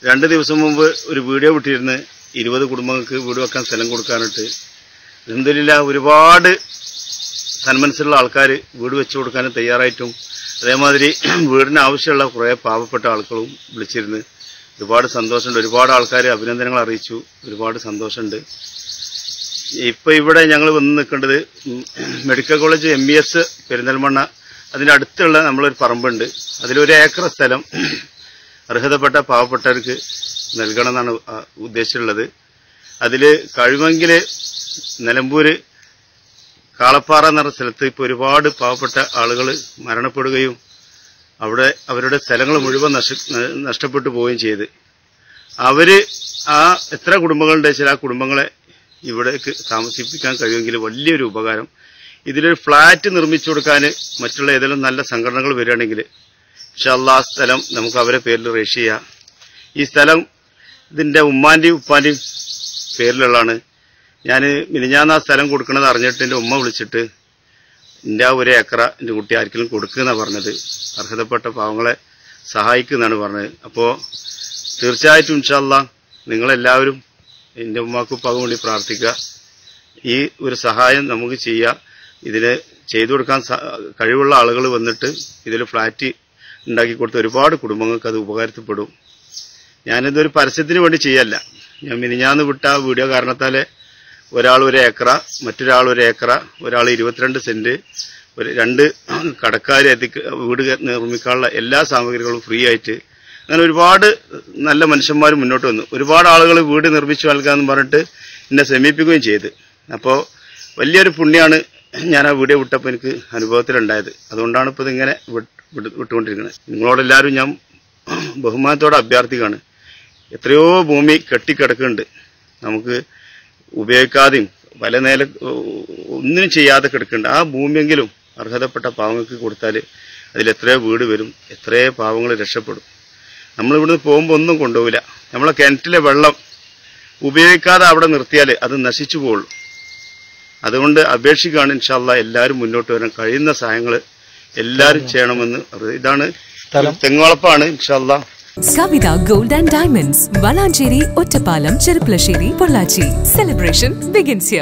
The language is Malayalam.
രണ്ട് ദിവസം മുമ്പ് ഒരു വീഡിയോ വിട്ടിരുന്ന് ഇരുപത് കുടുംബങ്ങൾക്ക് വീട് വെക്കാൻ സ്ഥലം കൊടുക്കാനിട്ട് എന്തില്ല ഒരുപാട് സന്മനസ്സുള്ള ആൾക്കാർ വീട് വെച്ചു കൊടുക്കാൻ തയ്യാറായിട്ടും അതേമാതിരി വീടിന് ആവശ്യമുള്ള കുറേ പാവപ്പെട്ട ആൾക്കാരും വിളിച്ചിരുന്ന് ഒരുപാട് സന്തോഷമുണ്ട് ഒരുപാട് ആൾക്കാർ അഭിനന്ദനങ്ങൾ അറിയിച്ചു ഒരുപാട് സന്തോഷമുണ്ട് ഇപ്പൊ ഇവിടെ ഞങ്ങൾ വന്ന് നിൽക്കേണ്ടത് ഉം, medical college M E S Perinthalmanna അതിന്റെ അടുത്തുള്ള നമ്മളൊരു പറമ്പുണ്ട് അതിലൊരു ഏക്കർ സ്ഥലം അർഹതപ്പെട്ട പാവപ്പെട്ടവർക്ക് നൽകണമെന്നാണ് ആ ഉദ്ദേശിച്ചിട്ടുള്ളത് അതിൽ കഴിവെങ്കിൽ നിലമ്പൂര് കാളപ്പാറ എന്ന സ്ഥലത്ത് ഇപ്പോൾ ഒരുപാട് പാവപ്പെട്ട ആളുകൾ മരണപ്പെടുകയും അവിടെ അവരുടെ സ്ഥലങ്ങൾ മുഴുവൻ നഷ്ട നഷ്ടപ്പെട്ടു പോവുകയും ചെയ്ത് അവര് ആ എത്ര കുടുംബങ്ങളുണ്ട് വെച്ചാൽ ആ കുടുംബങ്ങളെ ഇവിടേക്ക് താമസിപ്പിക്കാൻ കഴിയുമെങ്കിൽ വലിയൊരു ഉപകാരം ഇതിലൊരു ഫ്ലാറ്റ് നിർമ്മിച്ചു കൊടുക്കാൻ മറ്റുള്ള ഏതെങ്കിലും നല്ല സംഘടനകൾ വരികയാണെങ്കിൽ ഇൻഷാല്ല ആ സ്ഥലം നമുക്ക് അവരെ പേരിൽ രജിസ്റ്റർ ചെയ്യാം ഈ സ്ഥലം ഇതിന്റെ ഉമ്മാന്റെയും ഉപ്പാന്റെയും പേരിലുള്ളതാണ് ഞാൻ മിനിഞ്ഞാന്ന് ആ സ്ഥലം കൊടുക്കണത് അറിഞ്ഞിട്ട് എൻ്റെ ഉമ്മ വിളിച്ചിട്ട് എൻ്റെ ആ ഒരു ഏക്കറ എൻ്റെ കുട്ടി ആർക്കെങ്കിലും കൊടുക്കുന്നാണ് പറഞ്ഞത് അർഹതപ്പെട്ട പാവങ്ങളെ സഹായിക്കുന്നാണ് പറഞ്ഞത് അപ്പോൾ തീർച്ചയായിട്ടും ഇൻഷാല്ല നിങ്ങളെല്ലാവരും എൻ്റെ ഉമ്മാക്കും ഉപ്പാക്കും വേണ്ടി പ്രാർത്ഥിക്കുക ഈ ഒരു സഹായം നമുക്ക് ചെയ്യാം ഇതിന് ചെയ്തു കൊടുക്കാൻ സ- കഴിവുള്ള ആളുകൾ വന്നിട്ട് ഇതിൽ ഫ്ലാറ്റ് ഉണ്ടാക്കി കൊടുത്ത ഒരുപാട് കുടുംബങ്ങൾക്ക് അത് ഉപകാരത്തിൽപ്പെടും ഞാനിതൊരു പരസ്യത്തിന് വേണ്ടി ചെയ്യല്ല ഞാൻ മിനിഞ്ഞാന്ന് വിട്ട ആ വീഡിയോ കാരണത്താലെ ഒരാൾ ഒരു ഏക്കറ മറ്റൊരാൾ ഒരു ഏക്കറ ഒരാൾ ഇരുപത്തിരണ്ട് സെന്റ് ഒരു രണ്ട് കടക്കാർ എത്തിക്ക വീട് നിർമ്മിക്കാനുള്ള എല്ലാ സാമഗ്രികളും ഫ്രീ ആയിട്ട് അങ്ങനെ ഒരുപാട് നല്ല മനുഷ്യന്മാർ മുന്നോട്ട് വന്നു ഒരുപാട് ആളുകൾ വീട് നിർമ്മിച്ചു നൽകാമെന്ന് പറഞ്ഞിട്ട് എന്നെ സമീപിക്കുകയും ചെയ്ത് അപ്പോൾ വലിയൊരു പുണ്യമാണ് ഞാൻ ആ വീഡിയോ വിട്ടപ്പോൾ എനിക്ക് അനുഭവത്തിലുണ്ടായത് അതുകൊണ്ടാണ് ഇപ്പോൾ ഇതിങ്ങനെ വിട്ട് വിട്ട് വിട്ടുകൊണ്ടിരിക്കുന്നത് നിങ്ങളോടെല്ലാവരും ഞാൻ ബഹുമാനത്തോടെ അഭ്യർത്ഥിക്കുകയാണ് എത്രയോ ഭൂമി കെട്ടിക്കിടക്കുന്നുണ്ട് നമുക്ക് ഉപയോഗിക്കാതെയും പല നേല ഒന്നിനും ചെയ്യാതെ കിടക്കുന്നുണ്ട് ആ ഭൂമിയെങ്കിലും അർഹതപ്പെട്ട പാവങ്ങൾക്ക് കൊടുത്താൽ അതിൽ എത്രയോ വീട് വരും എത്രയോ പാവങ്ങൾ രക്ഷപ്പെടും നമ്മൾ ഇവിടുന്ന് പോകുമ്പോൾ ഒന്നും കൊണ്ടുപോകില്ല നമ്മളെ കിണറ്റിലെ വെള്ളം ഉപയോഗിക്കാതെ അവിടെ നിർത്തിയാൽ അത് നശിച്ചു പോകുള്ളൂ അതുകൊണ്ട് അപേക്ഷിക്കുകയാണ് ഇൻഷാല്ല എല്ലാവരും മുന്നോട്ട് വരാൻ കഴിയുന്ന സഹായങ്ങൾ എല്ലാവരും ചെയ്യണമെന്ന് അറിയാം. ഇതാണ് തെങ്ങോളപ്പാണ് ഇൻഷാല്ല Kavitha gold and diamonds Valanchery Ottapalam Cherpulassery Pollachi celebration begins